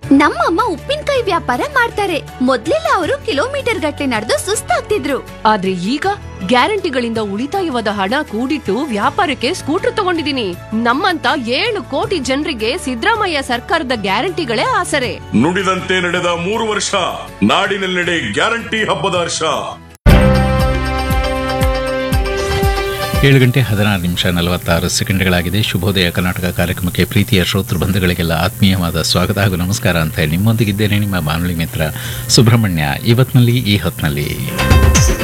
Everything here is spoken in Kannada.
ನಮ್ಮಮ್ಮ ಉಪ್ಪಿನಕಾಯಿ ವ್ಯಾಪಾರ ಮಾಡ್ತಾರೆ ಮೊದ್ಲೆಲ್ಲ ಅವರು ಕಿಲೋಮೀಟರ್ ಗಟ್ಟಲೆ ನಡೆದು ಸುಸ್ತಾಗ್ತಿದ್ರು ಆದ್ರೆ ಈಗ ಗ್ಯಾರಂಟಿಗಳಿಂದ ಉಳಿತಾಯವಾದ ಹಣ ಕೂಡಿಟ್ಟು ವ್ಯಾಪಾರಕ್ಕೆ ಸ್ಕೂಟರ್ ತಗೊಂಡಿದೀನಿ ನಮ್ಮಂತ ಏಳು ಕೋಟಿ ಜನರಿಗೆ ಸಿದ್ದರಾಮಯ್ಯ ಸರ್ಕಾರದ ಗ್ಯಾರಂಟಿಗಳೇ ಆಸರೆ ನುಡಿದಂತೆ ನಡೆದ ಮೂರು ವರ್ಷ ನಾಡಿನೆಲ್ಲೆಡೆ ಗ್ಯಾರಂಟಿ ಹಬ್ಬದ ಹರ್ಷ ಏಳು ಗಂಟೆ ಹದಿನಾರು ನಿಮಿಷ ನಲವತ್ತಾರು ಸೆಕೆಂಡ್ಗಳಾಗಿದೆ ಶುಭೋದಯ ಕರ್ನಾಟಕ ಕಾರ್ಯಕ್ರಮಕ್ಕೆ ಪ್ರೀತಿಯ ಶ್ರೋತೃ ಬಂಧುಗಳಿಗೆಲ್ಲ ಆತ್ಮೀಯವಾದ ಸ್ವಾಗತ ಹಾಗೂ ನಮಸ್ಕಾರ ಅಂತ ಹೇಳಿ ನಿಮ್ಮೊಂದಿಗಿದ್ದೇನೆ ನಿಮ್ಮ ಬಾನುಲಿ ಮಿತ್ರ ಸುಬ್ರಹ್ಮಣ್ಯ ಇವತ್ತಿನಲ್ಲಿ ಈ ಹೊತ್ತಿನಲ್ಲಿ